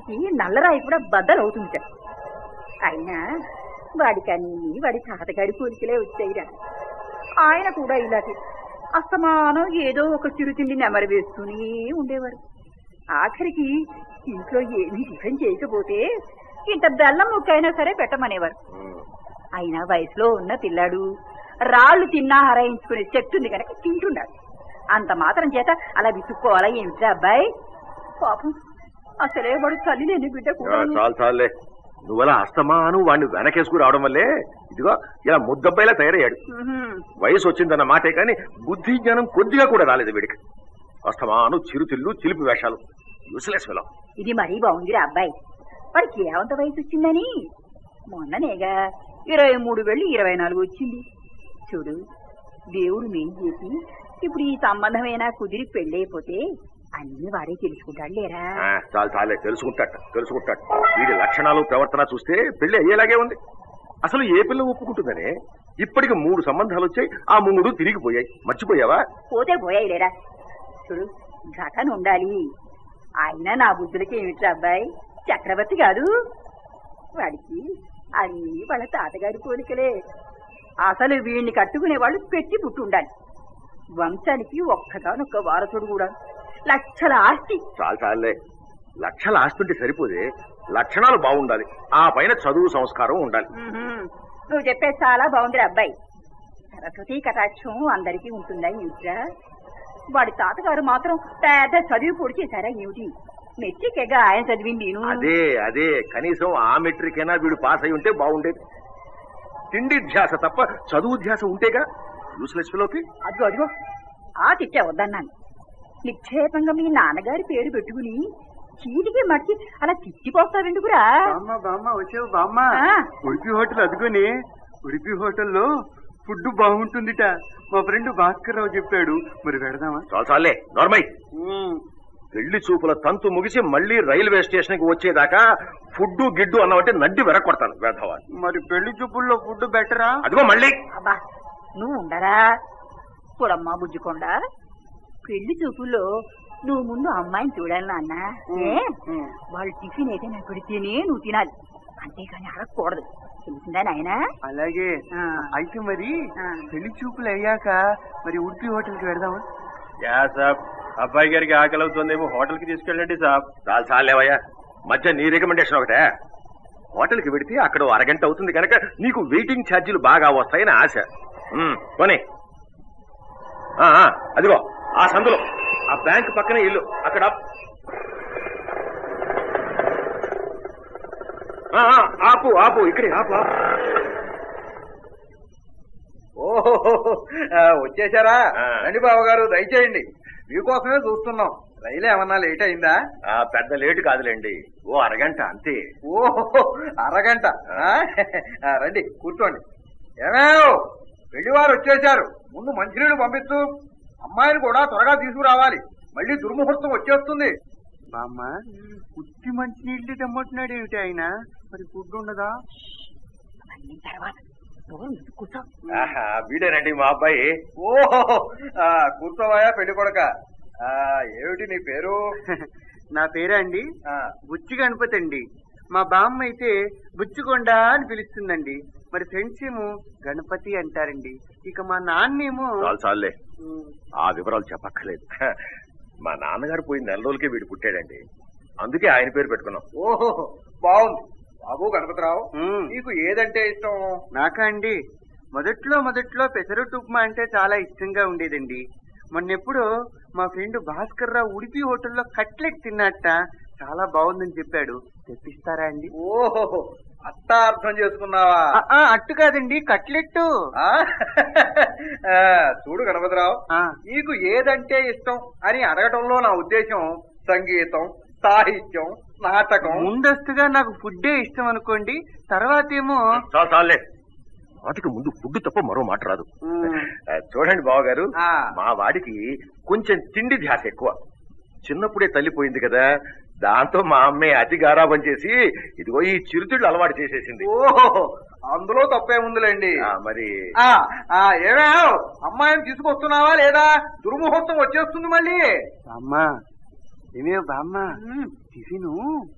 వాడికి నల్లరాయి కూడా బద్దలవుతుంది అయినా వాడికని వాడి తాతగాడి పోలికలే వచ్చాయిరా ఆయన కూడా ఇలాగే అస్తమానం ఏదో ఒక చిరుతిండి నెమరు వేస్తూనే ఉండేవారు ఆఖరికి ఇంట్లో ఏమీ టిఫిన్ చేయకపోతే ఇంత బెల్లం ముక్కైనా సరే పెట్టమనేవారు అయినా వయసులో ఉన్న పిల్లాడు రాళ్లు తిన్నా హరాయించుకునే శక్తి ఉంది కనుక తింటున్నాడు అంత మాత్రం చేత అలా విసుక్కోవాలా ఏమిట్రా అబ్బాయి పాపం అసలే వాడు తల్లి లేని బిడ్డ ఆ, కూడా చాలు చాలులే నువ్వలా అస్తమాను వాడిని వెనకేసుకు రావడం వల్లే ఇదిగో ఇలా ముద్దబ్బాయిలా తయారయ్యాడు వయసు వచ్చిందన్న మాటే కానీ బుద్ధి జ్ఞానం కొద్దిగా కూడా రాలేదు వీడికి అస్తమాను చిరుతిల్లు చిలిపి వేషాలు యూస్లెస్ ఫెలో ఇది మరీ బాగుందిరా అబ్బాయి వాడికి ఏమంత వయసు వచ్చిందని మొన్ననేగా ఇరవై మూడు వెళ్ళి ఇరవై నాలుగు వచ్చింది చూడు దేవుడు మేం చేసి ఇప్పుడు ఈ సంబంధమైనా కుదిరి పెళ్ళైపోతే అన్ని వాడే తెలుసుకుంటాడు లేరా ఆ, చాలు చాలే తెలుసుకుంటాట తెలుసుకుంటాట వీడి లక్షణాలు ప్రవర్తన చూస్తే పెళ్లి అయ్యేలాగే ఉంది అసలు ఏ పిల్ల ఒప్పుకుంటుందనే ఇప్పటికి మూడు సంబంధాలు వచ్చాయి ఆ మూడు తిరిగిపోయాయి మర్చిపోయావా పోతే పోయాయి లేరా చూడు ఘటన ఉండాలి అయినా నా బుద్ధులకి ఏమిట్రా అబ్బాయి చక్రవర్తి కాదు వాడికి అన్ని వాళ్ళ తాతగారి పోలికలే అసలు వీడిని కట్టుకునే వాళ్ళు పెట్టి పుట్టి ఉండాలి వంశానికి ఒక్కగానొక్క వారసుడు కూడా లక్షల ఆస్తి చాలు చాలే లక్షలు ఆస్తుంటే సరిపోదే లక్షణాలు బాగుండాలి ఆ పైన చదువు సంస్కారం ఉండాలి ఉహుం. నువ్వు చెప్పేది చాలా బాగుంది అబ్బాయి సరస్వతి కటాక్షం అందరికీ ఉంటుందా ఏమిట్రా వాడి తాతగారు మాత్రం పెద్ద చదివి పొడి చేశారా ఏమిటి మెట్రికేగా ఆయన చదివింది నేను అదే అదే కనీసం ఆ మెట్రిక్ అయినా వీడు పాస్ అయి ఉంటే బాగుండేది తిండి ధ్యాస తప్ప చదువు ధ్యాస ఉంటేగా యూస్లెస్ ఫిలోకి అదిగో అదిగో ఆ తిట్టే వద్దన్నాను నిక్షేపంగా మీ నాన్నగారి పేరు పెట్టుకుని చీటికి మడిచి అలా తిట్టిపోస్తావెందుకురా బామ్మ బామ్మ వచ్చావు బామ్మ ఆ. ఉడిపి హోటల్ అదుగుని ఉడిపి హోటల్లో ఫుడ్ బాగుంటుందిట మా ఫ్రెండ్ భాస్కర్ రావు చెప్పాడు మరి పెడదామా చాలు చాలే నార్మై పెళ్లి చూపుల తంతు ముగిసి మళ్ళీ రైల్వే స్టేషన్ కి వచ్చేదాకా ఫుడ్డు గిడ్డు అన్నవంటే నడ్డి వెరకొడతాను వేధవా మరి పెళ్లి చూపుల్లో ఫుడ్ బెటరా అదిగో మళ్ళీ అబ్బా నువ్వు ఉండరా చూడమ్మా బుజ్జుకొండ పెళ్లి చూపుల్లో నువ్వు ముందు అమ్మాయిని చూడాలి నాన్న ఏ? ఉమ్. వాళ్ళు టిఫిన్ అయితే నాకు పెడితేనే నువ్వు తినాలి అంతేకాని అడగకూడదు తెలిసిందా నాయనా అలాగే ఆ. అయితే మరి ఆ. పెళ్లి చూపులు అయ్యాక మరి ఉడిపి హోటల్ కి పెడదామా యా సాబ్ అబ్బాయి గారికి ఆకలి అవుతుందేమో హోటల్ కి తీసుకెళ్ళండి సాబ్ చాలు చాలేవయ్యా మధ్య నీ రికమెండేషన్ ఒకటే హోటల్ కి వెడితే అక్కడ ఓ అరగంట అవుతుంది కనుక నీకు వెయిటింగ్ ఛార్జీలు బాగా వస్తాయని ఆశ ఉమ్, పోనీ ఆ, ఆ, అదిగో ఆ సందులో ఆ బ్యాంక్ పక్కనే ఇల్లు అక్కడ ఆ, ఆ, ఆపు ఆపు ఇక్కడే ఆపు ఆపు ఓహో వచ్చేసారా ఆ. రండి బాబు గారు దయచేయండి మీకోసమే చూస్తున్నాం రైలు ఏమన్నా లేట్ అయిందా ఆ, పెద్ద లేటు కాదులేండి ఓ అరగంట అంతే ఓహో అరగంట ఆ? ఆ, రండి కూర్చోండి ఏమేవ్ పెళ్లివారు వచ్చేశారు ముందు మంచినీళ్ళు పంపిస్తూ అమ్మాయిని కూడా త్వరగా తీసుకురావాలి మళ్ళీ దుర్ముహూర్తం వచ్చేస్తుంది బామ్మ ఉత్తి మంచి నీళ్లు తెమ్మంటున్నాడు ఏమిటి ఆయన మరి ఫుడ్ ఉండదా అవన్నీ తర్వాత నోరు మూసి కూర్చో ఆహా, వీడేనండి మా అబ్బాయి ఓహో ఆ, కూర్చోవాయా పెళ్లి కొడక ఆ, ఏమిటి నీ పేరు నా పేరా అండి ఆ, బుచ్చి గణపతి అండి మా బామ్మ అయితే బుచ్చికొండ అని పిలుస్తుందండి మరి ఫ్రెండ్స్ ఏమో గణపతి అంటారండి ఇక మా నాన్నేమో చాలు చాలులే ఉమ్, ఆ వివరాలు చెప్పక్కర్లేదు మా నాన్నగారు పోయిన నెల రోజులకే వీడు పుట్టాడండి అందుకే ఆయన పేరు పెట్టుకున్నాం ఓహో బాగుంది బాబు గణపతిరావు ఉమ్. నీకు ఏదంటే ఇష్టం నాకా అండి మొదట్లో మొదట్లో పెసరట్టు ఉప్మా అంటే చాలా ఇష్టంగా ఉండేదండి మొన్నెప్పుడు మా ఫ్రెండ్ భాస్కర్ రావు ఉడిపి హోటల్లో కట్లెట్ తిన్నట్ట చాలా బాగుందని చెప్పాడు తెప్పిస్తారా అండి ఓహో అట్టా అర్థం చేసుకున్నావా ఆ, ఆ, అట్టు కాదండి కట్లెట్ ఆ? ఆ, చూడు గణపతిరావు ఆ, నీకు ఏదంటే ఇష్టం అని అడగటంలో నా ఉద్దేశం సంగీతం సాహిత్యం నాటకం ముందస్తుగా నాకు ఫుడ్డే ఇష్టం అనుకోండి తర్వాత ఏమో చాలు చాలులే వాటికి ముందు ఫుడ్ తప్ప మరో మాట రాదు ఉమ్, ఆ, చూడండి బావగారు ఆ. మా వాడికి కొంచెం తిండి ధ్యాస ఎక్కువ చిన్నప్పుడే తల్లిపోయింది కదా దాంతో మా అమ్మే అతి గారాబం చేసి ఇదిగో ఈ చిరుతిళ్ళు అలవాటు చేసేసింది ఓహో అందులో తప్పేముందిలేండి ఆ, మరి ఆ, ఆ, ఏమేవ్ అమ్మాయిని తీసుకొస్తున్నావా లేదా దుర్ముహూర్తం వచ్చేస్తుంది మళ్ళీ బామ్మ ఏమే బామ్మ టిఫిను